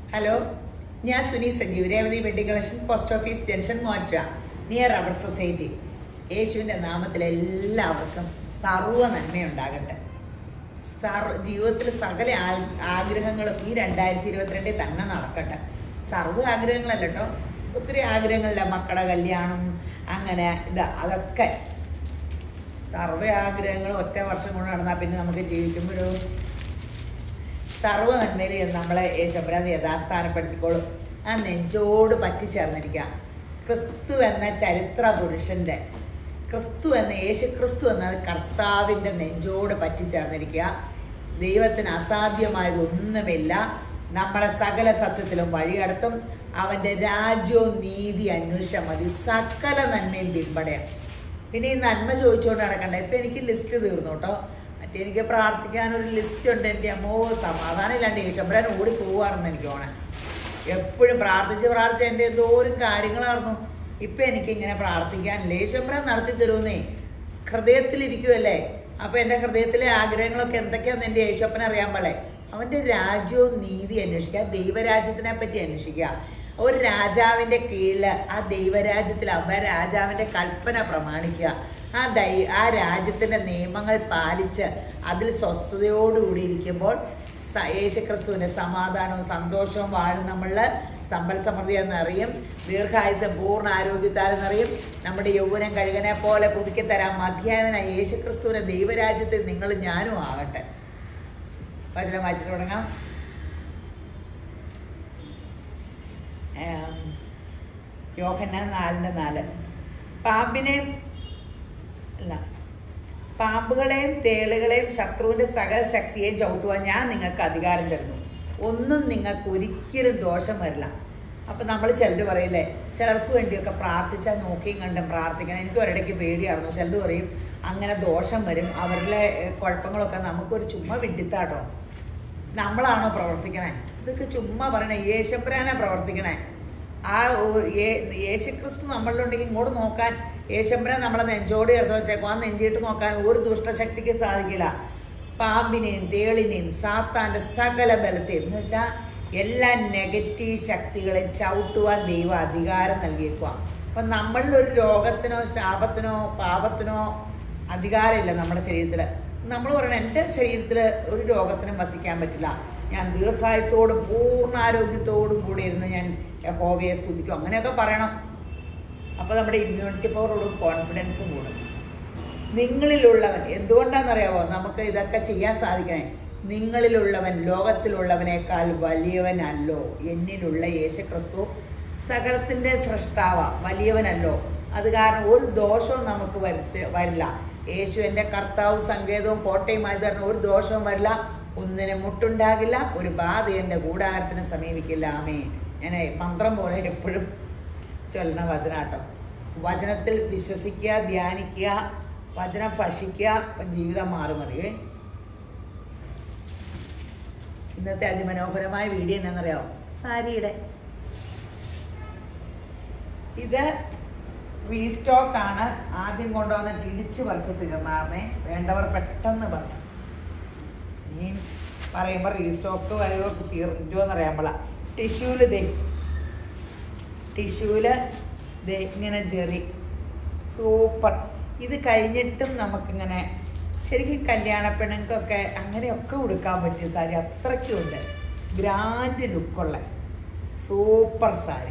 Hello ഞാൻ Suni Sajeev Revathi wedding collection post office junction മോറ്റ near rubber society യേശുവിൻ്റെ നാമത്തിൽ എല്ലാവർക്കും സർവ്വ നന്മയുണ്ടാകട്ടെ സർ ജീവിതത്തിൽ സകല ആ- ആഗ്രഹങ്ങളും ഈ രണ്ടായിരത്തി ഇരുപത്തിരണ്ടിൽ തന്നെ നടക്കട്ടെ സർവ്വ ആഗ്രഹങ്ങളല്ല കേട്ടോ ഒത്തിരി ആഗ്രഹങ്ങളില്ല മക്കളുടെ കല്യാണം അങ്ങനെ ഇത് അതൊക്കെ സർവ്വ ആഗ്രഹങ്ങളും ഒറ്റ വർഷം കൊണ്ട് നടന്നാൽ പിന്നെ നമുക്ക് ജീവിക്കുമ്പോഴോ സർവ്വ നന്മയിൽ നമ്മളെ യേശുപരാത് യഥാസ്ഥാനപ്പെടുത്തിക്കോളും ആ നെഞ്ചോട് പറ്റിച്ചേർന്നിരിക്കുക ക്രിസ്തു എന്ന ചരിത്ര പുരുഷന്റെ ക്രിസ്തു എന്ന യേശു ക്രിസ്തു എന്ന കർത്താവിൻ്റെ നെഞ്ചോട് പറ്റിച്ചേർന്നിരിക്കുക ദൈവത്തിന് അസാധ്യമായതൊന്നുമില്ല നമ്മളെ സകല സത്യത്തിലും വഴിയടത്തും അവൻ്റെ രാജ്യവും നീതി അന്വേഷിച്ചാൽ മതി സകല നന്മയും പിമ്പടയാണ് പിന്നെ ഈ നന്മ ചോദിച്ചുകൊണ്ട് നടക്കണ്ട ഇപ്പം എനിക്ക് ലിസ്റ്റ് തീർന്നു കേട്ടോ മറ്റേ എനിക്ക് പ്രാർത്ഥിക്കാൻ ഒരു ലിസ്റ്റ് ഉണ്ട് എൻ്റെ അമ്മോ സമാധാനം ഇല്ലാണ്ട് യേശമ്പരാൻ ഓടി പോവാറുണ്ട് എനിക്ക് ഓണെ എപ്പോഴും പ്രാർത്ഥിച്ച് പ്രാർത്ഥിച്ച് എൻ്റെ എന്തോരം കാര്യങ്ങളായിരുന്നു ഇപ്പം എനിക്ക് ഇങ്ങനെ പ്രാർത്ഥിക്കാനില്ല യേശമ്പരാൻ നടത്തി തരുമെന്നേ ഹൃദയത്തിലിരിക്കുമല്ലേ അപ്പം എൻ്റെ ഹൃദയത്തിലെ ആഗ്രഹങ്ങളൊക്കെ എന്തൊക്കെയാണെന്ന് എൻ്റെ യേശപ്പന അറിയാൻ പാടില്ലേ അവൻ്റെ രാജ്യവും നീതി അന്വേഷിക്കുക ദൈവരാജ്യത്തിനെ പറ്റി അന്വേഷിക്കുക ഒരു രാജാവിൻ്റെ കീഴിൽ ആ ദൈവരാജ്യത്തിൽ അവ രാജാവിൻ്റെ കൽപ്പന പ്രമാണിക്കുക ആ ദൈ ആ രാജ്യത്തിൻ്റെ നിയമങ്ങൾ പാലിച്ച് അതിൽ സ്വസ്ഥതയോടുകൂടി ഇരിക്കുമ്പോൾ സ- യേശുക്രിസ്തുവിൻ്റെ സമാധാനവും സന്തോഷവും വാഴും നമ്മളിൽ സമ്പൽ സമൃദ്ധി എന്നറിയും ദീർഘായുസം പൂർണ്ണ ആരോഗ്യത്താൽ എന്നറിയും നമ്മുടെ യൗവനം കഴുകനെ പോലെ പുതുക്കി തരാൻ മധ്യായവനായ യേശുക്രിസ്തുവിൻ്റെ ദൈവരാജ്യത്തിൽ നിങ്ങൾ ഞാനും ആകട്ടെ വചനം വായിച്ചിട്ട് തുടങ്ങാം ഏം, യോഹന്നാൻ നാലിൻ്റെ നാല് പാമ്പിനെ അല്ല പാമ്പുകളെയും തേളുകളെയും ശത്രുവിൻ്റെ സകല ശക്തിയെയും ചവിട്ടുവാൻ ഞാൻ നിങ്ങൾക്ക് അധികാരം തരുന്നു ഒന്നും നിങ്ങൾക്ക് ഒരിക്കലും ദോഷം വരില്ല അപ്പം നമ്മൾ ചിലർ പറയില്ലേ ചിലർക്ക് വേണ്ടിയൊക്കെ പ്രാർത്ഥിച്ചാൽ നോക്കിയും കണ്ടും പ്രാർത്ഥിക്കണം എനിക്ക് ഒരിടയ്ക്ക് പേടിയായിരുന്നു ചിലർ പറയും അങ്ങനെ ദോഷം വരും അവരിലെ ഏഹ്, കുഴപ്പങ്ങളൊക്കെ നമുക്കൊരു ചുമ്മാ വിഡിത്താട്ടോ നമ്മളാണോ പ്രവർത്തിക്കണേ ഇതൊക്കെ ചുമ്മാ പറയണേ യേശപ്പരാനാ പ്രവർത്തിക്കണേ ആ ഒ- യേ- യേശുക്രിസ്തു നമ്മളിലുണ്ടെങ്കിൽ ഇങ്ങോട്ട് നോക്കാൻ യേശമ്പരാൻ നമ്മളെ നെഞ്ചോട് ചേർത്ത് വെച്ചേക്കും ആ നെഞ്ചിട്ട് നോക്കാൻ ഒരു ദുഷ്ടശക്തിക്ക് സാധിക്കില്ല പാമ്പിനെയും തേളിനെയും സാത്താൻ്റെ സകല ബലത്തെയും എന്ന് വെച്ചാൽ എല്ലാ നെഗറ്റീവ് ശക്തികളെയും ചവിട്ടുവാൻ ദൈവം അധികാരം നൽകിയേക്കുക അപ്പം നമ്മളിലൊരു രോഗത്തിനോ ശാപത്തിനോ പാപത്തിനോ അധികാരമില്ല നമ്മുടെ ശരീരത്തിൽ നമ്മൾ പറയണം എൻ്റെ ശരീരത്തിൽ ഒരു രോഗത്തിനും വസിക്കാൻ പറ്റില്ല ഞാൻ ദീർഘായുസോടും പൂർണ്ണ ആരോഗ്യത്തോടും കൂടി ഇരുന്ന് ഞാൻ യഹോവയെ സ്തുതിക്കും അങ്ങനെയൊക്കെ പറയണം അപ്പോൾ നമ്മുടെ ഇമ്മ്യൂണിറ്റി പവറോടും കോൺഫിഡൻസും കൂടും നിങ്ങളിലുള്ളവൻ എന്തുകൊണ്ടാണെന്നറിയാവോ നമുക്ക് ഇതൊക്കെ ചെയ്യാൻ സാധിക്കണേ നിങ്ങളിലുള്ളവൻ ലോകത്തിലുള്ളവനേക്കാൾ വലിയവനല്ലോ എന്നിലുള്ള യേശുക്രിസ്തു സകലത്തിൻ്റെ സൃഷ്ടാവ വലിയവനല്ലോ അത് കാരണം ഒരു ദോഷവും നമുക്ക് വരുത്ത വരില്ല യേശു എൻ്റെ കർത്താവും സങ്കേതവും കോട്ടയുമായി തരണം ഒരു ദോഷവും വരില്ല ഒന്നിനും മുട്ടുണ്ടാകില്ല ഒരു ബാധ എൻ്റെ കൂടാരത്തിന് സമീപിക്കില്ല ആമേ ഞാൻ മന്ത്രം പോലെ എപ്പോഴും ചൊല്ലണ വചനാട്ടോ വചനത്തിൽ വിശ്വസിക്കുക ധ്യാനിക്കുക വചനം ഭക്ഷിക്കുക അപ്പം ജീവിതം മാറുമറിയേ ഇന്നത്തെ അതിമനോഹരമായ വീഡിയോ എന്നാണെന്നറിയാമോ സാരിയുടെ ഇത് റീസ്റ്റോക്ക് ആണ് ആദ്യം കൊണ്ടുവന്നിട്ട് ഇടിച്ചു പറിച്ച് തീർന്നാർന്നേ വേണ്ടവർ പെട്ടെന്ന് പറഞ്ഞു ഇനി പറയുമ്പോൾ റീസ്റ്റോക്ക് വരവോ തീർന്നിട്ടോ എന്നറിയാമ്പള ടിഷ്യൂല് ദേ ടിഷ്യൂല് ദേ ഇങ്ങനെ ജെറി സൂപ്പർ ഇത് കഴിഞ്ഞിട്ടും നമുക്കിങ്ങനെ ശരിക്കും കല്യാണ പെണ്ണുങ്ങൾക്കൊക്കെ അങ്ങനെയൊക്കെ ഉടുക്കാൻ പറ്റിയ സാരി അത്രയ്ക്കും ഉണ്ട് ഗ്രാൻഡ് ലുക്കുള്ള സൂപ്പർ സാരി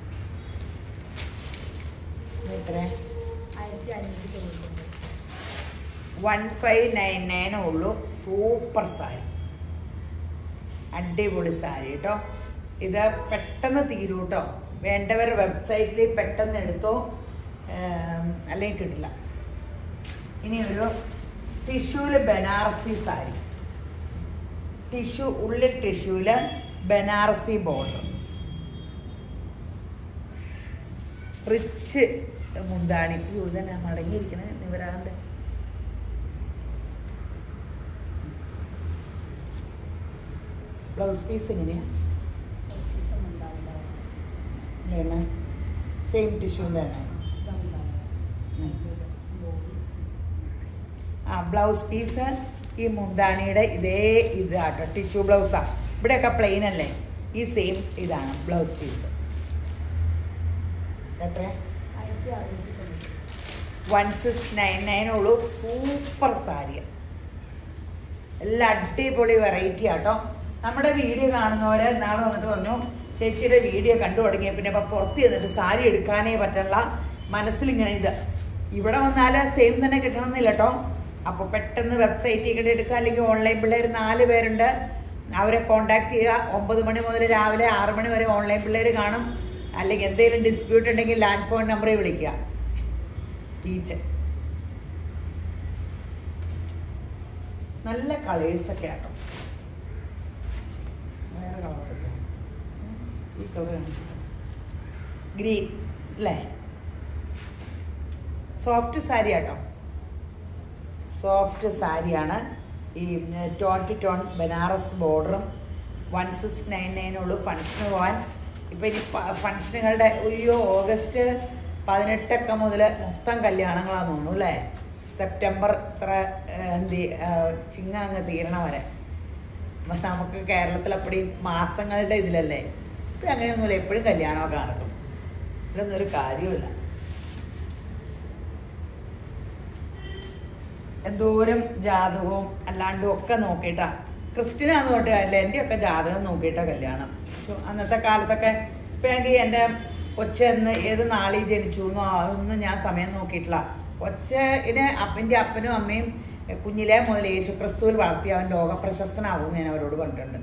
എത്ര ആയിരത്തി അഞ്ഞൂറ്റി തൊണ്ണൂറ്റി വൺ ഫൈവ് നയൻ നയനേ ഉള്ളൂ സൂപ്പർ സാരി അടിപൊളി സാരി കേട്ടോ ഇത് പെട്ടെന്ന് തീരും കേട്ടോ വേണ്ടവർ വെബ്സൈറ്റിൽ പെട്ടെന്ന് എടുത്തോ ഏം, അല്ലെങ്കിൽ കിട്ടില്ല ഇനി ഒരു ടിഷ്യൂല് ബനാറസി സാരി ടിഷ്യൂ ഉള്ളിൽ ടിഷ്യൂല് ബനാറസി ബോർഡർ റിച്ച് മുന്താണി അയ്യോ ഇതന്നെ മടങ്ങിയിരിക്കണേ നിവരാണ്ട് ബ്ലൗസ് പീസ് എങ്ങനെയാ വേണേ സെയിം ടിഷ്യൂ തന്നെ ആ ബ്ലൗസ് പീസ് ഈ മുന്താണിയുടെ ഇതേ ഇതാട്ടോ ടിഷ്യൂ ബ്ലൗസാ ഇവിടെയൊക്കെ പ്ലെയിൻ അല്ലേ ഈ സെയിം ഇതാണ് ബ്ലൗസ് പീസ് എത്ര ആയിരത്തി അറുന്നൂറ്റി തൊണ്ണൂറ് വൺ സിക്സ് നയൻ നയൻ ഉള്ളൂ സൂപ്പർ സാരി എല്ലാം അടിപൊളി വെറൈറ്റി ആട്ടോ നമ്മുടെ വീഡിയോ കാണുന്നവരെ നാളെ വന്നിട്ട് പറഞ്ഞു ചേച്ചിയുടെ വീഡിയോ കണ്ടു തുടങ്ങിയ പിന്നെ ഇപ്പം പുറത്ത് ചെന്നിട്ട് സാരി എടുക്കാനേ പറ്റുള്ള മനസ്സിലിങ്ങനെ ഇത് ഇവിടെ വന്നാൽ സെയിം തന്നെ കിട്ടണമെന്നില്ല കേട്ടോ അപ്പോൾ പെട്ടെന്ന് വെബ്സൈറ്റിൽ കൂടെ എടുക്കുക അല്ലെങ്കിൽ ഓൺലൈൻ പിള്ളേർ നാല് പേരുണ്ട് അവരെ കോണ്ടാക്ട് ചെയ്യുക ഒമ്പത് മണി മുതൽ രാവിലെ ആറ് മണി വരെ ഓൺലൈൻ പിള്ളേർ കാണും അല്ലെങ്കിൽ എന്തെങ്കിലും ഡിസ്പ്യൂട്ട് ഉണ്ടെങ്കിൽ ലാൻഡ് ഫോൺ നമ്പറിൽ വിളിക്കുക പീച്ച് നല്ല കളേഴ്സ് ഒക്കെ ആട്ടോ വേറെ കളർ ഈ കളർ ഗ്രീൻ അല്ലേ സോഫ്റ്റ് സാരി ആട്ടോ സോഫ്റ്റ് സാരിയാണ് ഈ ടോൺ ടു ടോൺ ബനാറസ് ബോർഡറും വൺ സിക്സ് നയൻ നയനുള്ളൂ ഫംഗ്ഷന് പോകാൻ ഇപ്പം ഇനി ഫംഗ്ഷനുകളുടെ അയ്യോ ഓഗസ്റ്റ് പതിനെട്ടൊക്കെ മുതൽ മൊത്തം കല്യാണങ്ങളാന്ന് തോന്നുന്നു അല്ലേ സെപ്റ്റംബർ ഇത്ര ഏഹ്, എന്ത് ഏഹ്, ചിങ്ങ അങ്ങ് തീരണ വരെ അപ്പം നമുക്ക് കേരളത്തിൽ അപ്പടി മാസങ്ങളുടെ ഇതിലല്ലേ ഇപ്പം അങ്ങനെയൊന്നുമില്ല എപ്പോഴും കല്യാണമൊക്കെ നടക്കും ഇതിലൊന്നും ഒരു കാര്യമില്ല എന്തോരം ജാതകവും അല്ലാണ്ടും ഒക്കെ നോക്കിയിട്ടാ ക്രിസ്ത്യനാന്ന് തൊട്ട് അല്ല എൻ്റെയൊക്കെ ജാതകം നോക്കിയിട്ടാ കല്യാണം പക്ഷെ അന്നത്തെ കാലത്തൊക്കെ ഇപ്പം എനിക്ക് എൻ്റെ കൊച്ചെന്ന് ഏത് നാളിൽ ജനിച്ചു എന്നോ അതൊന്നും ഞാൻ സമയം നോക്കിയിട്ടില്ല കൊച്ചിനെ അപ്പൻ്റെ അപ്പനും അമ്മയും കുഞ്ഞിലെ മുതൽ യേശുക്രിസ്തുവിൽ വളർത്തി അവൻ ലോകപ്രശസ്തനാവുമെന്ന് ഞാൻ അവരോട് പറഞ്ഞിട്ടുണ്ട്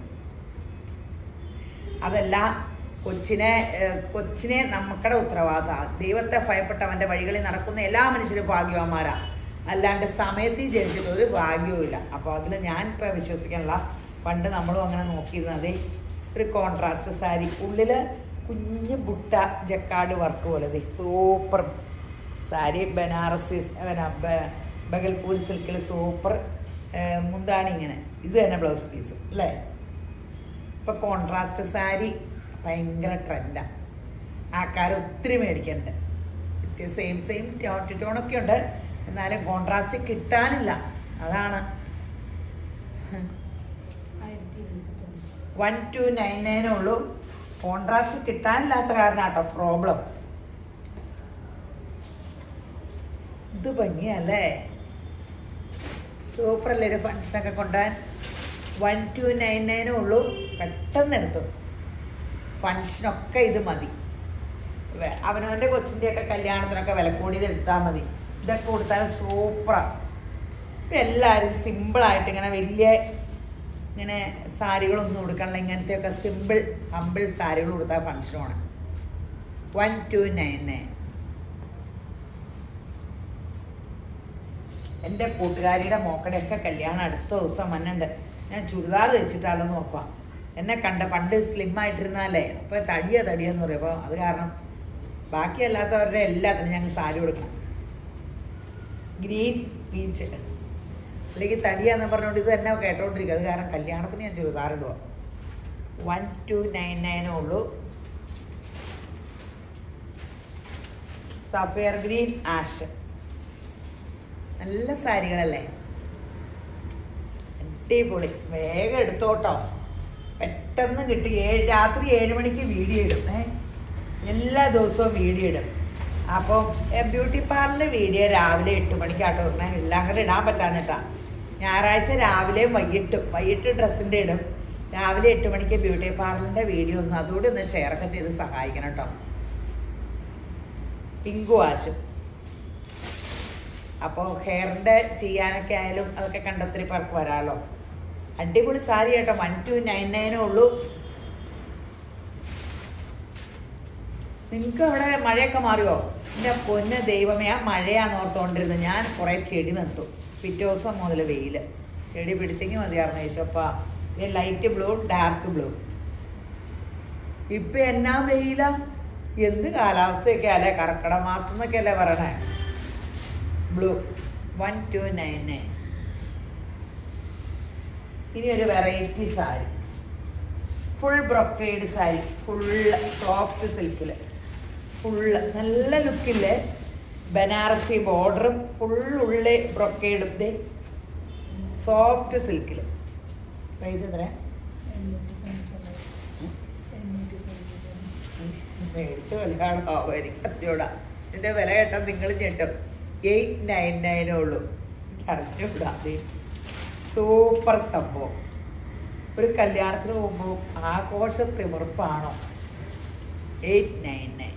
അതല്ല കൊച്ചിനെ ഏഹ്, കൊച്ചിനെ നമുക്കടെ ഉത്തരവാദിത്ത ദൈവത്തെ ഭയപ്പെട്ട് അവൻ്റെ വഴികളിൽ നടക്കുന്ന എല്ലാ മനുഷ്യരും ഭാഗ്യവാന്മാരാ അല്ലാണ്ട് സമയത്തിൽ ജനിച്ചിട്ട് ഒരു ഭാഗ്യവും ഇല്ല അപ്പോൾ അതിൽ ഞാൻ ഇപ്പോൾ വിശ്വസിക്കാനുള്ള പണ്ട് നമ്മളും അങ്ങനെ നോക്കിയിരുന്നത് ഒരു കോൺട്രാസ്റ്റ് സാരി ഉള്ളിൽ കുഞ്ഞ് ബുട്ട ജക്കാട് വർക്ക് പോലെ ദേ സൂപ്പർ സാരി ബനാറസി പിന്നെ ബ- ബഗൽപൂർ സിൽക്കിൽ സൂപ്പർ ഏഹ്, മുന്താണി ഇങ്ങനെ ഇത് തന്നെ ബ്ലൗസ് പീസ് അല്ലേ ഇപ്പൊ കോൺട്രാസ്റ്റ് സാരി ഭയങ്കര ട്രെൻഡാണ് ആൾക്കാർ ഒത്തിരി മേടിക്കുന്നുണ്ട് സെയിം സെയിം ടോൺ ടു ടോണൊക്കെ ഉണ്ട് എന്നാലും കോൺട്രാസ്റ്റ് കിട്ടാനില്ല അതാണ് ആയിരത്തി എഴുന്നൂറ്റി തൊണ്ണൂറ് വൺ ടു നയൻ നയനേ ഉള്ളൂ കോൺട്രാസ്റ്റ് കിട്ടാനില്ലാത്ത കാരണാട്ടോ പ്രോബ്ലം ഇത് ഭംഗിയല്ലേ സൂപ്പറല്ലേ ഒരു ഫങ്ഷനൊക്കെ കൊണ്ടുപോകാൻ വൺ ടു നയൻ നയനേ ഉള്ളൂ പെട്ടെന്ന് എടുത്തു ഫങ്ഷനൊക്കെ ഇത് മതി വെ- അവനവൻ്റെ കൊച്ചിൻ്റെയൊക്കെ കല്യാണത്തിനൊക്കെ വില കൂടിയത് എടുത്താൽ മതി ഇതൊക്കെ കൊടുത്താൽ സൂപ്പറാണ് ഇപ്പം എല്ലാവരും സിമ്പിളായിട്ട് ഇങ്ങനെ വലിയ ഇങ്ങനെ സാരികളൊന്നും കൊടുക്കണില്ല ഇങ്ങനത്തെയൊക്കെ സിമ്പിൾ ഹമ്പിൾ സാരികൾ കൊടുത്താൽ ഫങ്ഷനാണ് വൺ ടു നയൻ നയൻ എൻ്റെ കൂട്ടുകാരിയുടെ മോക്കടെയൊക്കെ കല്യാണം അടുത്ത ദിവസം വന്നുണ്ട് ഞാൻ ചുരിദാർ വെച്ചിട്ടാണല്ലോ നോക്കാം എന്നെ കണ്ട പണ്ട് സ്ലിം ആയിട്ടിരുന്നാലേ അപ്പോൾ തടിയ തടിയെന്ന് പറയും അപ്പോൾ അത് കാരണം ബാക്കി അല്ലാത്തവരുടെ എല്ലാത്തിനും ഞങ്ങൾ സാരി കൊടുക്കണം ഗ്രീൻ പീച്ച് അല്ലെങ്കിൽ തടിയാന്ന് പറഞ്ഞുകൊണ്ട് ഇത് തന്നെ കേട്ടോണ്ടിരിക്കുക അത് കാരണം കല്യാണത്തിന് ഞാൻ ചുരിദാറിടുക വൺ ടു നയൻ നയനേ ഉള്ളൂ സഫയർ ഗ്രീൻ ആഷ് നല്ല സാരികളല്ലേ അടിപൊളി വേഗം എടുത്തോട്ടോ പെട്ടെന്ന് കിട്ടി ഏഴ് രാത്രി ഏഴ് മണിക്ക് വീഡിയോ ഇടും ഏ എല്ലാ ദിവസവും വീഡിയോ ഇടും അപ്പോൾ ബ്യൂട്ടി പാർലറിൻ്റെ വീഡിയോ രാവിലെ എട്ട് മണിക്കാട്ടോ ഇടണേ എല്ലാം കൂടെ ഇടാൻ പറ്റാന്നിട്ടാ ഞായറാഴ്ച രാവിലെയും വൈകിട്ടും വൈകിട്ട് ഡ്രസ്സിൻ്റെ ഇടും രാവിലെ എട്ട് മണിക്ക് ബ്യൂട്ടി പാർലറിൻ്റെ വീഡിയോ ഒന്ന് അതുകൂടി ഒന്ന് ഷെയറൊക്കെ ചെയ്ത് സഹായിക്കണം കേട്ടോ പിങ്കു ആശും അപ്പോൾ ഹെയറിൻ്റെ ചെയ്യാനൊക്കെ ആയാലും അതൊക്കെ കണ്ടൊത്തിരി പേർക്ക് വരാമല്ലോ അടിപൊളി സാരി കേട്ടോ വൺ ടു നയൻ നയനേ ഉള്ളൂ നിങ്ങൾക്ക് അവിടെ മഴയൊക്കെ മാറിയോ എൻ്റെ പൊന്ന ദൈവമേ ആ മഴയാന്ന് ഓർത്തുകൊണ്ടിരുന്നത് ഞാൻ കുറേ ചെടി നട്ടു പിറ്റേ ദിവസം മുതൽ വെയിൽ ചെടി പിടിച്ചെങ്കിൽ മതിയായിരുന്നു യേശപ്പ ഇത് ലൈറ്റ് ബ്ലൂ ഡാർക്ക് ബ്ലൂ ഇപ്പം എന്നാ വെയില എന്ത് കാലാവസ്ഥയൊക്കെ അല്ലേ കർക്കിടക മാസം എന്നൊക്കെ അല്ലേ പറയണേ blue one two nine nine ഇനി ഒരു variety sari full brocade sari full soft സിൽക്കിൽ ഫുള്ള് നല്ല ലുക്കില്ലേ ബനാറസി ബോർഡറും ഫുൾ ഉള്ളി ബ്രൊക്കേഡും ദേ സോഫ്റ്റ് സിൽക്കിൽ പ്രൈസ് എത്രയാ എണ്ണൂറ്റി തൊണ്ണൂറ്റൊമ്പത് എണ്ണൂറ്റി തൊണ്ണൂറ്റൊന്ന് മേടിച്ച വിലയാണോ എനിക്ക് അറിഞ്ഞൂടാ ഇതിന്റെ വില കേട്ടാൽ നിങ്ങൾ ഞെട്ടും എയ്റ്റ് നയൻ നയനേ ഉള്ളൂ എനിക്ക് അറിഞ്ഞൂടാ ദേ. സൂപ്പർ സംഭവം ഒരു കല്യാണത്തിന് പോകുമ്പോൾ ആഘോഷ തിമിർപ്പാണോ എയ്റ്റ് നയൻ നയൻ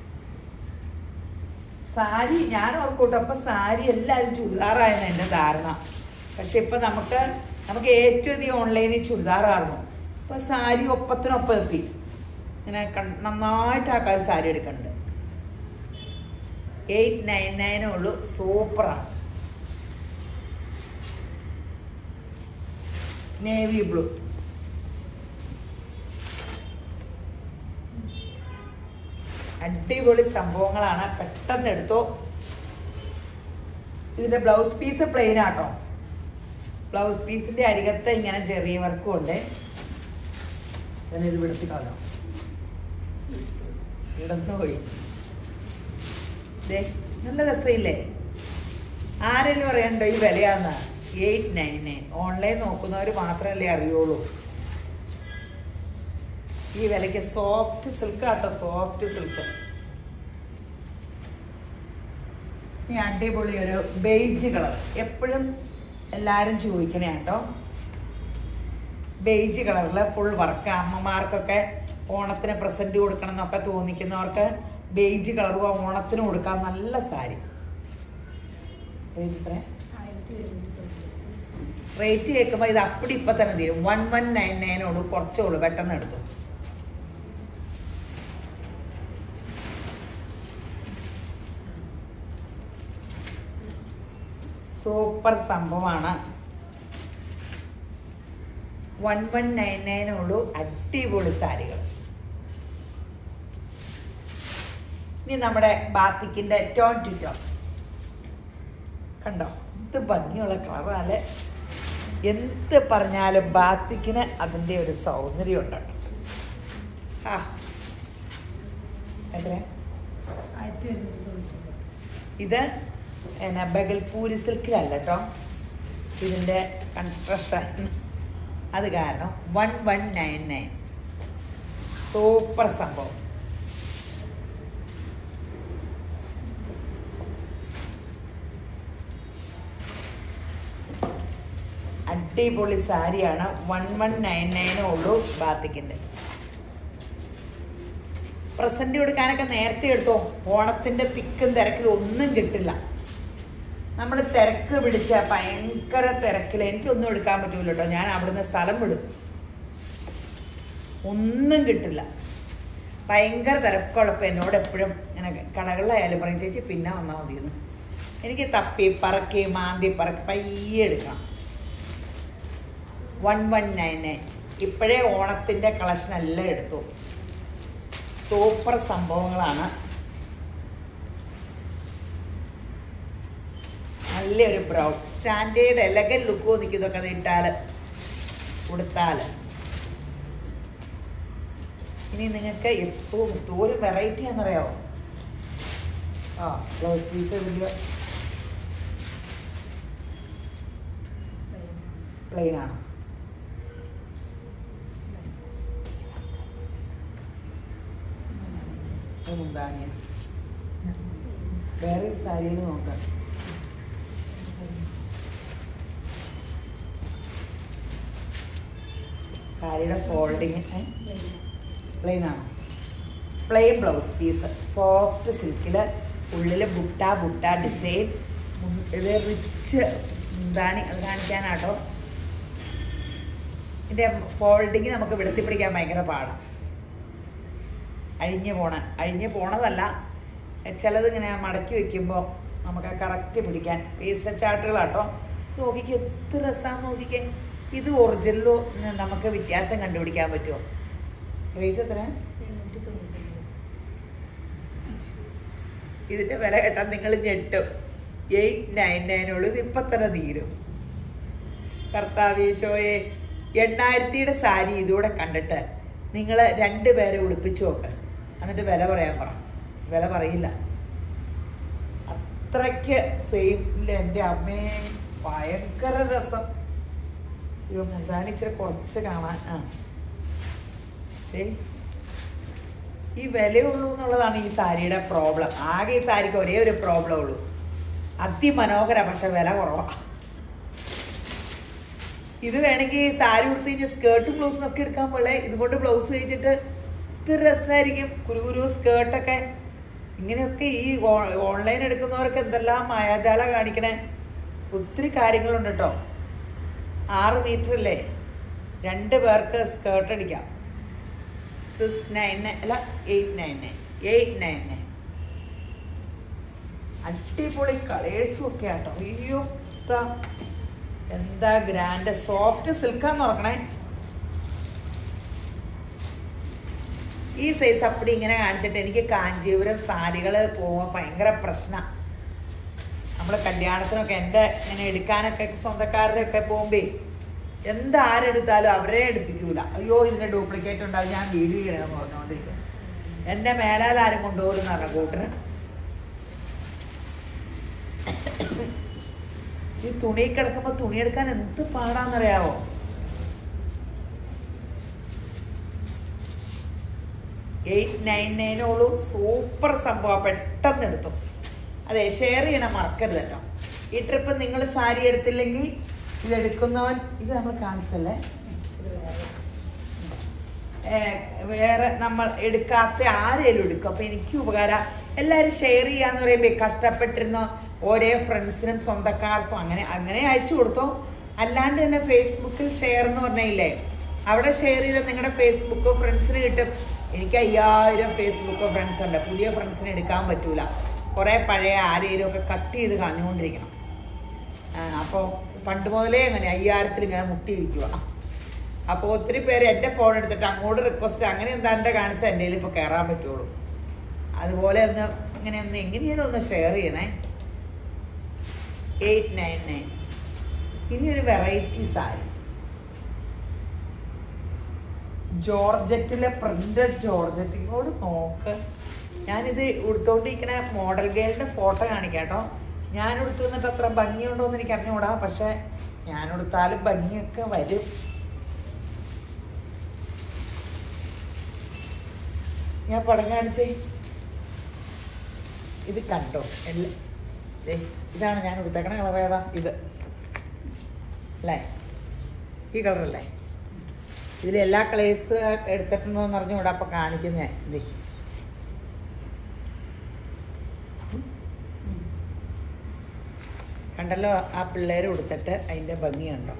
സാരി ഞാൻ ഓർക്കൂട്ടോ അപ്പൊ സാരി എല്ലാവരും ചുരിദാറായെന്ന് എൻ്റെ ധാരണ പക്ഷെ ഇപ്പൊ നമുക്ക് നമുക്ക് ഏറ്റവും അധികം ഓൺലൈനിൽ ചുരിദാറായിരുന്നു ഇപ്പൊ സാരി ഒപ്പത്തിനൊപ്പം എത്തി ഇങ്ങനെ കൺ- നന്നായിട്ട് ആൾക്കാർ സാരി എടുക്കുന്നുണ്ട് എയ്റ്റ് നയൻ നയനേ ഉള്ളൂ സൂപ്പറാണ് നേവി ബ്ലൂ അടിപൊളി സംഭവങ്ങളാണ് പെട്ടെന്ന് എടുത്തോ ഇതിന്റെ ബ്ലൗസ് പീസ് പ്ലെയിൻ ആട്ടോ ബ്ലൗസ് പീസിന്റെ അരികത്ത് ഇങ്ങനെ ചെറിയ വർക്കും ഉണ്ട് ഞാൻ ഇത് വിടത്തിക്കാലോ ഇടന്നു പോയി ദേ നല്ല രസമില്ലേ ആരെങ്കിലും പറയണ്ടോ ഈ വിലയാന്ന് എയ്റ്റ് നയൻ നയൻ ഓൺലൈൻ നോക്കുന്നവർ മാത്രമല്ലേ അറിയുള്ളൂ ഈ വിലയ്ക്ക് സോഫ്റ്റ് സിൽക്ക് ആട്ടോ സോഫ്റ്റ് സിൽക്ക് ഈ അടിപൊളി ഒരു ബെയ്ജ് കളർ എപ്പോഴും എല്ലാവരും ചോദിക്കണേ കേട്ടോ ബെയ്ജ് കളറിൽ ഫുൾ വർക്ക് അമ്മമാർക്കൊക്കെ ഓണത്തിന് പ്രസന്റ് കൊടുക്കണം എന്നൊക്കെ തോന്നിക്കുന്നവർക്ക് ബെയ്ജ് കളറും ഓണത്തിന് കൊടുക്കാൻ നല്ല സാരി ആയിരത്തി എഴുന്നൂറ്റി തൊണ്ണൂറ്റൊന്ന് റേറ്റ് കേൾക്കുമ്പോൾ ഇത് അപ്പടി ഇപ്പം തന്നെ തീരും വൺ വൺ നയൻ നയനോട് കുറച്ചോളൂ പെട്ടെന്ന് എടുത്തു സൂപ്പർ സംഭവമാണ് വൺ വൺ നയൻ നയനുള്ളൂ അടിപൊളി സാരികൾ ഇനി നമ്മുടെ ബാത്തിക്കിന്റെ ടോൺ ടു ടോൺ കണ്ടോ എന്ത് ഭംഗിയുള്ള കളറാല് എന്ത് പറഞ്ഞാലും ബാത്തിക്കിന് അതിൻ്റെ ഒരു സൗന്ദര്യമുണ്ട് ആ എത്ര ആയിരത്തി എഴുന്നൂറ്റി തൊണ്ണൂറ്റൊമ്പത് ഇത് എന്നാ ബഗൽപൂരി സിൽക്കിലല്ല കേട്ടോ ഇതിൻ്റെ കൺസ്ട്രക്ഷൻ അത് കാരണം one one nine nine super സംഭവം അടിപൊളി സാരിയാണ് വൺ വൺ നയൻ നയനേ ഉള്ളൂ ബാത്തിക്കിൻ്റെ പ്രസന്റ് കൊടുക്കാനൊക്കെ നേരത്തെ എടുത്തോ ഓണത്തിന്റെ തിക്കും തിരക്കിലും ഒന്നും കിട്ടില്ല നമ്മൾ തിരക്ക് പിടിച്ച ഭയങ്കര തിരക്കിൽ എനിക്കൊന്നും എടുക്കാൻ പറ്റൂല കേട്ടോ ഞാൻ അവിടുന്ന് സ്ഥലം വിടും ഒന്നും കിട്ടില്ല ഭയങ്കര തിരക്കുള്ളപ്പോൾ എന്നോട് എപ്പോഴും ഇങ്ങനെ കടകളിലായാലും പറയും ചേച്ചി പിന്നെ വന്നാൽ മതിയെന്ന് എനിക്ക് തപ്പി പറക്കി മാന്തി പറക്കി പയ്യെ എടുക്കാം വൺ വൺ നയൻ നയൻ ഇപ്പോഴേ ഓണത്തിൻ്റെ കളക്ഷൻ എല്ലാം എടുത്തു സൂപ്പർ സംഭവങ്ങളാണ് നല്ലൊരു ബ്രൗൺ സ്റ്റാൻഡേർഡ് എലഗൻ ലുക്ക് തോന്നിക്കും ഇതൊക്കെ ഇട്ടാൽ കൊടുത്താൽ ഇനി നിങ്ങൾക്ക് എപ്പോഴും എന്തോരം വെറൈറ്റി ആണെന്നറിയാമോ ആ ബ്ലൗസ് പീസ് വലിയ പ്ലെയിൻ ആണ് അത് മുന്താണിയ വേറെ ഒരു സാരിയിൽ നോക്കാം സാരിയുടെ ഫോൾഡിങ് പ്ലെയിൻ ആണ് പ്ലെയിൻ ബ്ലൗസ് പീസ് സോഫ്റ്റ് സിൽക്കിൽ ഉള്ളിൽ ബുട്ട ബുട്ട ഡിസൈൻ ഇത് റിച്ച് എന്താണ് അത് കാണിക്കാനാട്ടോ ഇതിൻ്റെ ഫോൾഡിങ് നമുക്ക് വിടത്തി പിടിക്കാൻ ഭയങ്കര പാടാണ് അഴിഞ്ഞു പോണ അഴിഞ്ഞു പോണതല്ല ചിലത് ഇങ്ങനെ മടക്കി വെക്കുമ്പോൾ നമുക്ക് കറക്റ്റ് പിടിക്കാൻ പീസ ചാർട്ടുകളാട്ടോ നോക്കിക്ക് എത്ര രസമാണെന്ന് നോക്കിക്കേ ഇത് ഒറിജിനലോ നമുക്ക് വ്യത്യാസം കണ്ടുപിടിക്കാൻ പറ്റുമോ റേറ്റ് എത്ര എണ്ണൂറ്റി തൊണ്ണൂറ്റൊമ്പത് ഇതിന്റെ വില കേട്ടാൽ നിങ്ങൾ ഞെട്ടും എയ്റ്റ് നയൻ നയനുള്ളൂ ഇത് ഇപ്പം തന്നെ തീരും കർത്താവീശോയെ എണ്ണായിരത്തിയുടെ സാരി ഇതൂടെ കണ്ടിട്ട് നിങ്ങൾ രണ്ടുപേരെ ഉടുപ്പിച്ചു നോക്ക് എന്നിട്ട് വില പറയാൻ പറ വില പറയില്ല അത്രയ്ക്ക് സെയിം ഇല്ല എൻ്റെ അമ്മേ ഭയങ്കര രസം അയ്യോ മുന്താണി ഇച്ചിരി കുറച്ച് കാണാൻ ആ ശരി ഈ വിലയുള്ളൂ എന്നുള്ളതാണ് ഈ സാരിയുടെ പ്രോബ്ലം ആകെ ഈ സാരിക്ക് ഒരേ ഒരു പ്രോബ്ലം ഉള്ളൂ അതിമനോഹര പക്ഷെ വില കുറവാണ് ഇത് വേണമെങ്കിൽ സാരി ഉടുത്ത് കഴിഞ്ഞാൽ സ്കേർട്ടും ബ്ലൗസും ഒക്കെ എടുക്കാൻ പോലെ ഇതുകൊണ്ട് ബ്ലൗസ് കഴിച്ചിട്ട് ഇത് രസമായിരിക്കും കുരുകുരു സ്കേർട്ടൊക്കെ ഇങ്ങനെയൊക്കെ ഈ ഓ- ഓൺലൈൻ എടുക്കുന്നവർക്ക് എന്തെല്ലാം മായാജാല കാണിക്കണേ ഒത്തിരി കാര്യങ്ങളുണ്ട് കേട്ടോ ആറ് മീറ്റർ അല്ലേ രണ്ട് പേർക്ക് സ്കേർട്ട് അടിക്കാം സിക്സ് നയൻ അല്ല eight nine nine eight nine nine അടിപൊളി കളേഴ്സും ഒക്കെ ആട്ടോ അയ്യോ ഇതാ എന്താ ഗ്രാൻഡ് സോഫ്റ്റ് സിൽക്കാന്ന് തുറക്കണേ ഈ സൈസ് അപ്പടി ഇങ്ങനെ കാണിച്ചിട്ട് എനിക്ക് കാഞ്ചീപുരം സാരികൾ പോവാൻ ഭയങ്കര പ്രശ്നം നമ്മൾ കല്യാണത്തിനൊക്കെ എൻ്റെ ഇങ്ങനെ എടുക്കാനൊക്കെ സ്വന്തക്കാരുടെ ഒക്കെ പോകുമ്പേ എന്ത് ആരെടുത്താലും അവരെ എടുപ്പിക്കൂല അയ്യോ ഇതിന്റെ ഡ്യൂപ്ലിക്കേറ്റ് ഉണ്ടാവും ഞാൻ വീഡിയോ ചെയ്യണമെന്ന് പറഞ്ഞുകൊണ്ടിരിക്കും എൻ്റെ മേലാൽ ആരും കൊണ്ടുപോകുന്ന പറഞ്ഞ കൂട്ടിന് ഈ തുണി കിടക്കുമ്പോൾ തുണി എടുക്കാൻ എന്ത് പാടാന്നറിയാവോ എയ്റ്റ് നയൻ നയനോളൂ സൂപ്പർ സംഭവം പെട്ടെന്ന് എടുത്തു അതെ ഷെയർ ചെയ്യണം മറക്കരുത് കേട്ടോ ഈ ട്രിപ്പ് നിങ്ങൾ സാരി എടുത്തില്ലെങ്കിൽ ഇത് എടുക്കുന്നവൻ ഇത് നമ്മൾ കാണിച്ചല്ലേ ഏ, വേറെ നമ്മൾ എടുക്കാത്ത ആരേലും എടുക്കും അപ്പൊ എനിക്ക് ഉപകാരം എല്ലാവരും ഷെയർ ചെയ്യാന്ന് പറയുമ്പോൾ കഷ്ടപ്പെട്ടിരുന്ന ഓരോ ഫ്രണ്ട്സിനും സ്വന്തക്കാർക്കും അങ്ങനെ അങ്ങനെ അയച്ചു കൊടുത്തോ അല്ലാണ്ട് തന്നെ ഫേസ്ബുക്കിൽ ഷെയർ എന്ന് പറഞ്ഞില്ലേ അവിടെ ഷെയർ ചെയ്ത നിങ്ങളുടെ ഫേസ്ബുക്കോ ഫ്രണ്ട്സിന് കിട്ടും എനിക്ക് അയ്യായിരം ഫേസ്ബുക്കോ ഫ്രണ്ട്സ് ഉണ്ട് പുതിയ ഫ്രണ്ട്സിന് എടുക്കാൻ പറ്റൂല കുറേ പഴയ ആരെയും ഒക്കെ കട്ട് ചെയ്ത് കളഞ്ഞുകൊണ്ടിരിക്കണം അപ്പോൾ പണ്ട് മുതലേ അങ്ങനെ അയ്യായിരത്തിൽ ഇങ്ങനെ മുട്ടിയിരിക്കുക അപ്പോൾ ഒത്തിരി പേര് എൻ്റെ ഫോൺ എടുത്തിട്ട് അങ്ങോട്ട് റിക്വസ്റ്റ് അങ്ങനെ എന്താണ്ട് കാണിച്ചാൽ എൻ്റെ കയ്യിൽ ഇപ്പോൾ കയറാൻ പറ്റുള്ളൂ അതുപോലെ ഒന്ന് ഇങ്ങനെ ഒന്ന് എങ്ങനെയാലും ഒന്ന് ഷെയർ ചെയ്യണേ എയ്റ്റ് നയൻ നയൻ ഇനി ഒരു വെറൈറ്റി സാരി ജോർജറ്റിലെ പ്രിന്റഡ് ജോർജറ്റ് ഇങ്ങോട്ട് നോക്ക് ഞാനിത് ഉടുത്തോണ്ടിരിക്കണ മോഡൽ ഗേളിന്റെ ഫോട്ടോ കാണിക്കാം കേട്ടോ ഞാൻ ഉടുത്തു നിന്നിട്ട് അത്ര ഭംഗിയുണ്ടോ എന്ന് എനിക്ക് അറിഞ്ഞുകൂടാ പക്ഷെ ഞാൻ ഉടുത്താലും ഭംഗിയൊക്കെ വരും ഞാൻ പടം കാണിച്ചേ ഇത് കണ്ടോ എല്ലാ ദേ, ഇതാണ് ഞാൻ ഉടുത്തേക്കണ കളർ ഏതാ ഇത് അല്ലേ ഈ കളറല്ലേ ഇതിൽ എല്ലാ കളേഴ്സ് എടുത്തിട്ടുണ്ടോ എന്ന് അറിഞ്ഞുകൂടാ അപ്പൊ കാണിക്കുന്നേ ഇത് കണ്ടല്ലോ ആ പിള്ളേർ കൊടുത്തിട്ട് അതിന്റെ ഭംഗി കണ്ടോ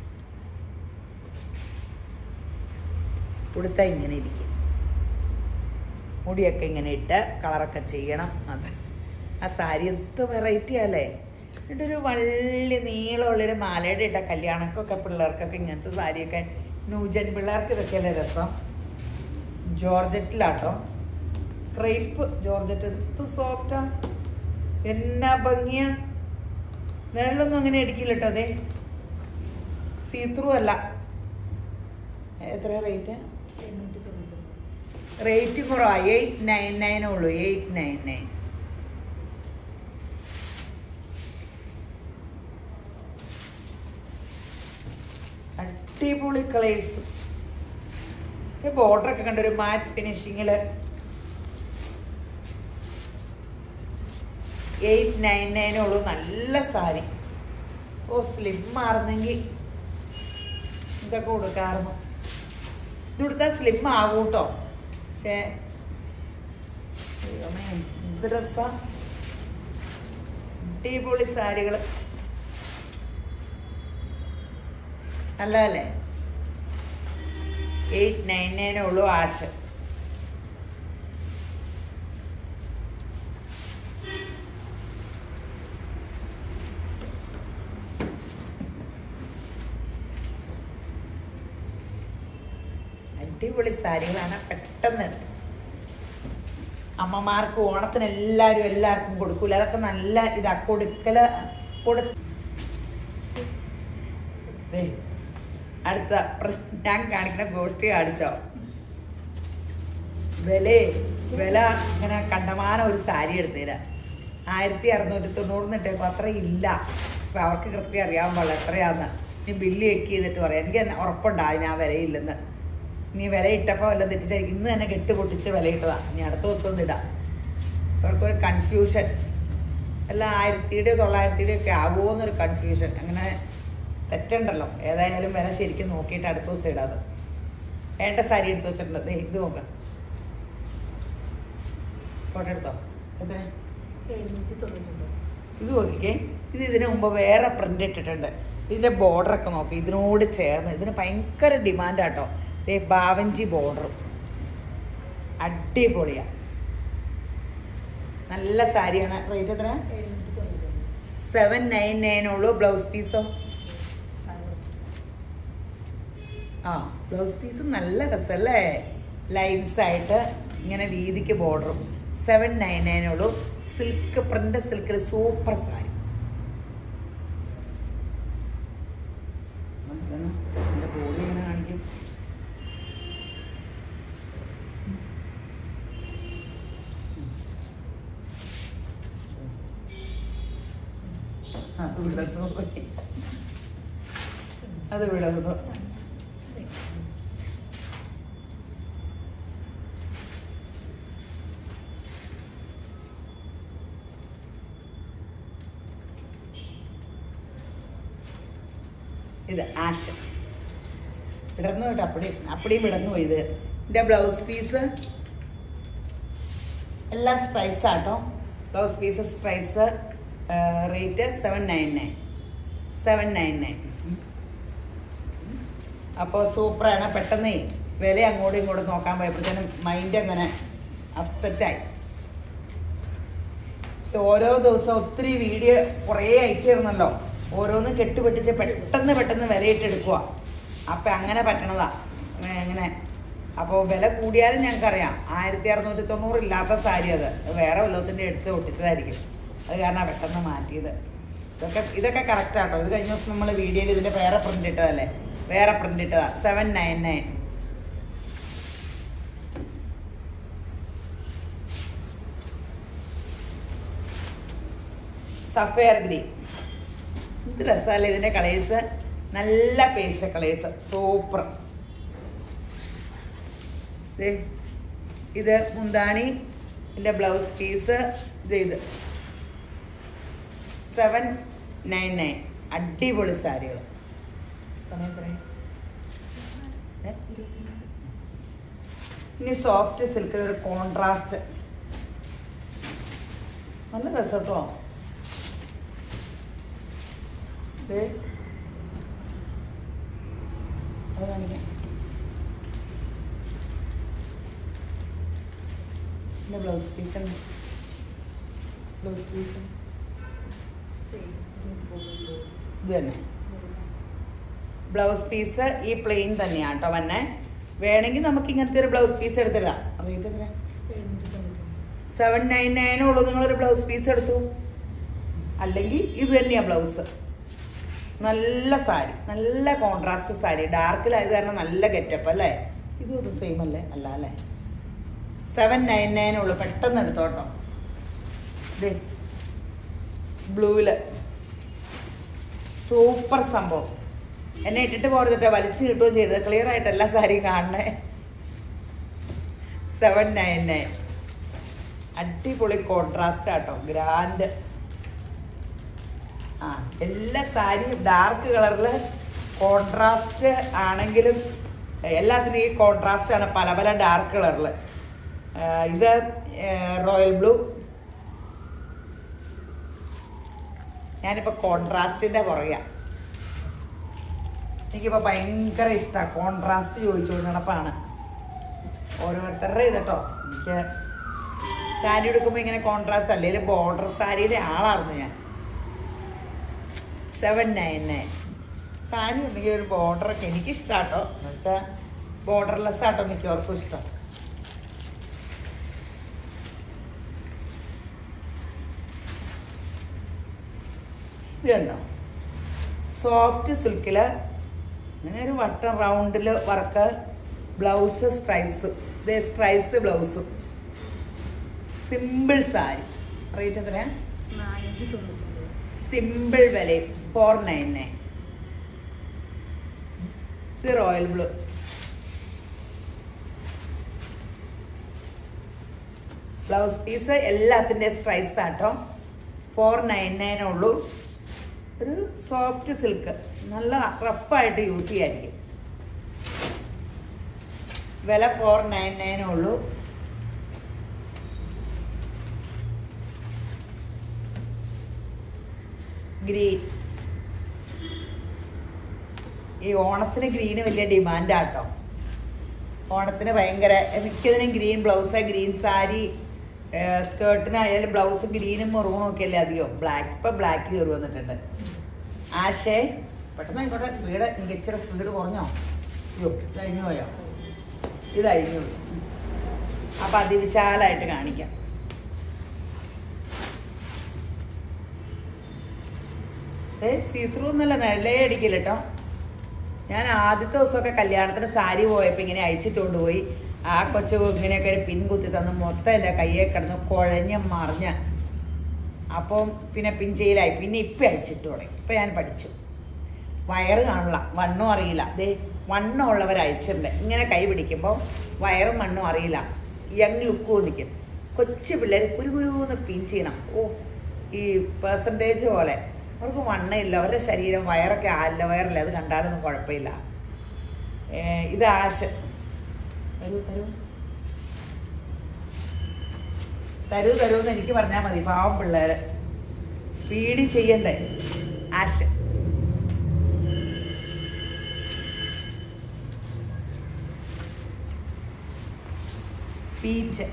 ഉടുത്ത ഇങ്ങനെ ഇരിക്കും മുടിയൊക്കെ ഇങ്ങനെ ഇട്ട് കളറൊക്കെ ചെയ്യണം അത് ആ സാരി എന്ത് വെറൈറ്റി അല്ലേ എന്നിട്ട് ഒരു വള്ളി നീളമുള്ളൊരു മാലയുടെ ഇട്ട കല്യാണക്കൊക്കെ പിള്ളേർക്കൊക്കെ ഇങ്ങനത്തെ സാരിയൊക്കെ ന്യൂജൻ പിള്ളേർക്ക് ഇതൊക്കെയല്ലേ രസം ജോർജറ്റിലാട്ടോ ക്രേപ്പ് ജോർജറ്റ് എന്ത് സോഫ്റ്റാ എന്നാ ഭംഗിയാ നിഴലൊന്നും അങ്ങനെ അടിക്കില്ല കേട്ടോ അതെ സീത്രൂ അല്ല എത്ര റേറ്റ് എണ്ണൂറ്റി തൊണ്ണൂറ്റൊമ്പത് റേറ്റ് കുറവാ എയ്റ്റ് നയൻ നയനേ ഉള്ളൂ എയ്റ്റ് നയൻ നയൻ അടിപൊളി കളേഴ്സ് ഈ ബോർഡറൊക്കെ കണ്ട ഒരു മാറ്റ് ഫിനിഷിങ്ങില് എയ്റ്റ് നയൻ നയനേ ഉള്ളൂ നല്ല സാരി ഓ സ്ലിം മാറുന്നെങ്കിൽ ഇതൊക്കെ കൊടുക്കാറുന്നു ഇത് കൊടുത്താൽ സ്ലിം ആകും കേട്ടോ പക്ഷേ ദൈവമേ, എന്ത് രസാ അടിപൊളി സാരികൾ നല്ലതല്ലേ എയ്റ്റ് നയൻ നയനേ ഉള്ളൂ ആഷ് അടിപൊളി സാരികളാണ് പെട്ടെന്ന് എടുത്ത് അമ്മമാർക്ക് ഓണത്തിന് എല്ലാവരും എല്ലാവർക്കും കൊടുക്കൂല അതൊക്കെ നല്ല ഇതാ കൊടുക്കല് കൊടു ദേ, അടുത്ത പ്ര- ഞാൻ കാണിക്കുന്ന ഗോഷ്ടി കാണിച്ചോ വില വില ഇങ്ങനെ കണ്ടമാനം ഒരു സാരി എടുത്തുതരാം ആയിരത്തി അറുന്നൂറ്റി തൊണ്ണൂറിന് ഇട്ടേക്കും അത്ര ഇല്ല അപ്പൊ അവർക്ക് കൃത്യം അറിയാൻ പാടില്ല എത്രയാന്ന് ഇനി ബില്ല് ചെക്ക് ചെയ്തിട്ട് പറയാം എനിക്ക് തന്നെ ഉറപ്പുണ്ടാവും ഞാൻ വിലയില്ലെന്ന് ഇനി വില ഇട്ടപ്പോൾ വല്ലതും തെറ്റിച്ചായിരിക്കും ഇന്ന് തന്നെ കെട്ട് പൊട്ടിച്ച് വില ഇട്ടതാ ഇനി അടുത്ത ദിവസം ഒന്ന് ഇടാം അവർക്കൊരു കൺഫ്യൂഷൻ അല്ല ആയിരത്തിയുടെ തൊള്ളായിരത്തിയുടെ ഒക്കെ ആകുമോ എന്നൊരു കൺഫ്യൂഷൻ അങ്ങനെ തെറ്റുണ്ടല്ലോ ഏതായാലും വില ശരിക്കും നോക്കിയിട്ട് അടുത്ത ദിവസം ഇടാത് വേണ്ട സാരി എടുത്ത് വെച്ചിട്ടുണ്ട് ദേ ഇത് നോക്കാം ഫോട്ടോ എടുത്തോ എത്ര എഴുന്നൂറ്റി തൊണ്ണൂറ്റൊമ്പത് ഇത് നോക്കിക്കേ ഇത് ഇതിനു മുമ്പ് വേറെ പ്രിന്റ് ഇട്ടിട്ടുണ്ട് ഇതിന്റെ ബോർഡർ ഒക്കെ നോക്കി ഇതിനോട് ചേർന്ന് ഇതിന് ഭയങ്കര ഡിമാൻഡ് ആട്ടോ ദേ ബാവഞ്ചി ബോർഡർ അടിപൊളിയാ നല്ല സാരിയാണ് റേറ്റ് എത്ര എഴുന്നൂറ്റി തൊണ്ണൂറ്റൊമ്പത് സെവൻ നയൻ നയൻ ഉള്ളൂ ബ്ലൗസ് പീസോ ആ ബ്ലൗസ് പീസ് നല്ല രസമല്ലേ ലൈൻസ് ആയിട്ട് ഇങ്ങനെ വീതിക്ക് ബോർഡറും സെവൻ നയൻ നയൻ ഉള്ളൂ സിൽക്ക് പ്രിന്റ് സിൽക്കിൽ സൂപ്പർ സാരി എൻ്റെ ബോഡി എങ്ങനെ കാണിക്കും അത് വിടർന്നു പോയി അത് വിടർന്നു ഇത് ആഷ് വിടർന്നു കേട്ടോ അപ്പടി അപ്പടിയും വിടർന്നു പോയി ഇത് ഇതിൻ്റെ ബ്ലൗസ് പീസ് എല്ലാം സ്പ്രൈസ് ആട്ടോ blouse pieces price rate seven nine nine seven nine nine അപ്പോൾ സൂപ്പറാണ് പെട്ടെന്ന് വില അങ്ങോട്ടും ഇങ്ങോട്ടും നോക്കാൻ പോയപ്പോഴത്തേനും മൈൻഡ് അങ്ങനെ അപ്സെറ്റായി ഓരോ ദിവസം ഒത്തിരി വീഡിയോ കുറേ അയച്ചിരുന്നല്ലോ ഓരോന്നും കെട്ടുപെട്ടിച്ച് പെട്ടെന്ന് പെട്ടെന്ന് വിലയിട്ടെടുക്കുക അപ്പം അങ്ങനെ പറ്റണതാ ഏ, ഇങ്ങനെ അപ്പോൾ വില കൂടിയാലും ഞങ്ങൾക്കറിയാം ആയിരത്തി അറുന്നൂറ്റി തൊണ്ണൂറ് ഇല്ലാത്ത സാരി അത് വേറെ വല്ലത്തിൻ്റെ എടുത്ത് ഒട്ടിച്ചതായിരിക്കും അത് കാരണം പെട്ടെന്ന് മാറ്റിയത് ഇതൊക്കെ ഇതൊക്കെ കറക്റ്റ് ആട്ടോ ഇത് കഴിഞ്ഞ ദിവസം നമ്മൾ വീഡിയോയിൽ ഇതിൻ്റെ വേറെ പ്രിന്റ് ഇട്ടതല്ലേ വേറെ പ്രിന്റ് ഇട്ടതാ seven nine nine sapphire green ഇത് രസമല്ലേ ഇതിൻ്റെ കളേഴ്സ് നല്ല പേസ്റ്റ് കളേഴ്സ് സൂപ്പർ ഇത് മുന്താണി ഇതിൻ്റെ ബ്ലൗസ് പീസ് ഇത് ഇത് സെവൻ നയൻ നയൻ അടിപൊളി സാരികൾ സമയം എത്രയായി? ഏ? ഇനി സോഫ്റ്റ് സിൽക്കിൽ ഒരു കോൺട്രാസ്റ്റ് നല്ല രസം കേട്ടോ ദേ. അത് കാണിക്കാം എൻ്റെ ബ്ലൗസ് പീസ് ഉണ്ട് ബ്ലൗസ് പീസ് ഇത് തന്നെ ബ്ലൗസ് പീസ് ഈ പ്ലെയിൻ തന്നെയാണ് കേട്ടോ വന്നെ വേണമെങ്കിൽ നമുക്ക് ഇങ്ങനത്തെ ഒരു ബ്ലൗസ് പീസ് എടുത്തിടാം റേറ്റ് എത്ര എഴുന്നൂറ്റി തൊണ്ണൂറ്റൊമ്പത് സെവൻ നയൻ നയനേ ഉള്ളൂ നിങ്ങളൊരു ബ്ലൗസ് പീസ് എടുത്തു അല്ലെങ്കിൽ ഇത് തന്നെയാണ് ബ്ലൗസ് നല്ല സാരി നല്ല കോൺട്രാസ്റ്റ് സാരി ഡാർക്കിലായത് കാരണം നല്ല ഗെറ്റപ്പ് അല്ലേ ഇതും ഇത് സെയിം അല്ലേ അല്ല അല്ലേ സെവൻ നയൻ നയൻ ഉള്ളൂ പെട്ടെന്ന് എടുത്തോട്ടോ ഇതേ ബ്ലൂവില് സൂപ്പർ സംഭവം എന്നെ ഇട്ടിട്ട് പോരുന്നിട്ട് വലിച്ചു കിട്ടുകയും ചെയ്തത് ക്ലിയർ ആയിട്ട് എല്ലാ സാരിയും കാണണേ സെവൻ നയൻ നയൻ അടിപൊളി കോൺട്രാസ്റ്റ് ആട്ടോ ഗ്രാൻഡ് ആ എല്ലാ സാരിയും ഡാർക്ക് കളറിൽ കോൺട്രാസ്റ്റ് ആണെങ്കിലും എല്ലാത്തിനും ഈ കോൺട്രാസ്റ്റ് ആണ് പല പല ഡാർക്ക് കളറിൽ ഇത് റോയൽ ബ്ലൂ ഞാനിപ്പോൾ കോൺട്രാസ്റ്റിൻ്റെ പുറകെ എനിക്കിപ്പോൾ ഭയങ്കര ഇഷ്ടമാണ് കോൺട്രാസ്റ്റ് ചോദിച്ചുകൊണ്ട് നടപ്പാണ് ഓരോരുത്തരുടെ ഇതട്ടോ എനിക്ക് സാരി എടുക്കുമ്പോൾ ഇങ്ങനെ കോൺട്രാസ്റ്റ് അല്ലെങ്കിൽ ബോർഡർ സാരിയുടെ ആളായിരുന്നു ഞാൻ സെവൻ നയൻ നയൻ സാരി ഉണ്ടെങ്കിൽ ഒരു ബോർഡറൊക്കെ എനിക്ക് ഇഷ്ടമാട്ടോ എന്ന് വെച്ചാൽ ബോർഡർലെസ് ആട്ടോ മിക്കവർക്കും ഇഷ്ടം ഇത് കണ്ടോ സോഫ്റ്റ് സിൽക്കിൽ ഇങ്ങനെ ഒരു വട്ടം റൗണ്ടിൽ വർക്ക് ബ്ലൗസ് സ്ട്രൈസ് ഇതേ സ്ട്രൈസ് ബ്ലൗസും സിമ്പിൾ സാരി റേറ്റ് എത്രയാ നാനൂറ്റി തൊണ്ണൂറ്റൊമ്പത് സിമ്പിൾ വില ഫോർ നയൻ നയൻ ഇത് റോയൽ ബ്ലൂ ബ്ലൗസ് പീസ് എല്ലാത്തിൻ്റെ സ്ട്രൈസ് ആട്ടോ ഫോർ നയൻ നയൻ ഉള്ളൂ ഒരു സോഫ്റ്റ് സിൽക്ക് നല്ല റഫായിട്ട് യൂസ് ചെയ്യായിരിക്കും വില ഫോർ നയൻ നയൻ ഉള്ളൂ ഗ്രീൻ ഈ ഓണത്തിന് ഗ്രീന് വലിയ ഡിമാൻഡാട്ടോ ഓണത്തിന് ഭയങ്കര മിക്കതിനും ഗ്രീൻ ബ്ലൗസ് ഗ്രീൻ സാരി സ്കേർട്ടിനായാലും ബ്ലൗസ് ഗ്രീനും മെറൂണും ഒക്കെ അല്ലേ അധികം ബ്ലാക്ക് ഇപ്പം ബ്ലാക്ക് കയറി വന്നിട്ടുണ്ട് ആഷേ പെട്ടെന്ന് ആയിക്കോട്ടെ സ്പീഡ് എനിക്ക് ഇച്ചിരി സ്പീഡ് കുറഞ്ഞോ അയ്യോ ഇത് അഴിഞ്ഞു പോയോ ഇത് അഴിഞ്ഞു പോയി അപ്പം അതിവിശാലമായിട്ട് കാണിക്കാം ഏ സീത്രൂ എന്നല്ല നെല്ലേ അടിക്കില്ല കേട്ടോ ഞാൻ ആദ്യത്തെ ദിവസമൊക്കെ കല്യാണത്തിന് സാരി പോയപ്പോൾ ഇങ്ങനെ അയച്ചിട്ടുകൊണ്ട് പോയി ആ കൊച്ചു ഇങ്ങനെയൊക്കെ ഒരു പിൻ കുത്തി തന്ന് മൊത്തം എൻ്റെ കയ്യെ കിടന്ന് കുഴഞ്ഞ് മറിഞ്ഞ് അപ്പം പിന്നെ പിൻ ചെയ്യലായി പിന്നെ ഇപ്പം അയച്ചിട്ട് തുടങ്ങി ഇപ്പം ഞാൻ പഠിച്ചു വയറ് കാണില്ല വണ്ണും അറിയില്ല ദേ വണ്ണമുള്ളവർ അയച്ചിട്ടുണ്ട് ഇങ്ങനെ കൈ പിടിക്കുമ്പോൾ വയറും മണ്ണും അറിയില്ല യങ് ലുക്ക് നിൽക്കും കൊച്ചു പിള്ളേർ കുരു കുരുന്ന് പിൻ ചെയ്യണം ഓ ഈ പേഴ്സൻറ്റേജ് പോലെ അവർക്ക് വണ്ണയില്ല അവരുടെ ശരീരം വയറൊക്കെ ആല്ല വയറില്ല അത് കണ്ടാലൊന്നും കുഴപ്പമില്ല ഏ, ഇത് ആശ തരൂ തരൂ തരൂ തരൂ എന്ന് എനിക്ക് പറഞ്ഞാൽ മതി പാവം പിള്ളേർ സ്പീഡിൽ ചെയ്യണ്ടേ ആഷ് പീച്ച്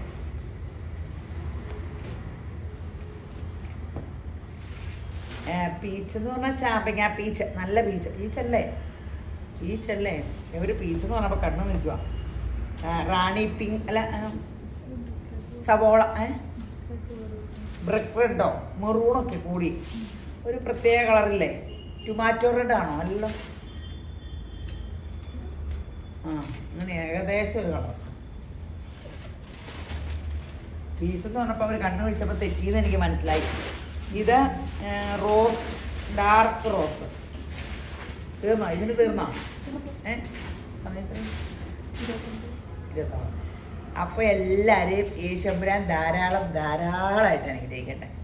പീച്ച് എന്ന് പറഞ്ഞാൽ ചാമ്പങ്ങ പീച്ച് നല്ല പീച്ച് പീച്ചല്ലേ പീച്ചല്ലേ ഇവർ പീച്ച് എന്ന് പറഞ്ഞപ്പോൾ കണ്ണു നിൽക്കുക റാണി പിങ്ക് അല്ല ആ, സവോള ഏ ബ്രിക്ക് റെഡോ മെറൂണൊക്കെ കൂടി ഒരു പ്രത്യേക കളറില്ലേ ടൊമാറ്റോ റെഡ് ആണോ അല്ലല്ലോ ആ അങ്ങനെ ഏകദേശം ഒരു കളർ പീച്ച് എന്ന് പറഞ്ഞപ്പോൾ അവർ കണ്ണു പിടിച്ചപ്പോൾ തെറ്റിയെന്ന് എനിക്ക് മനസ്സിലായി ഇത് ഏ, റോസ് ഡാർക്ക് റോസ് തീർന്നോ ഇതിന് തീർന്നോ ഏ സമയത്ത് ഇരുപത്താറ് അപ്പോൾ എല്ലാവരെയും യേശുമ്പുരാൻ ധാരാളം ധാരാളമായിട്ട് അനുഗ്രഹിക്കട്ടെ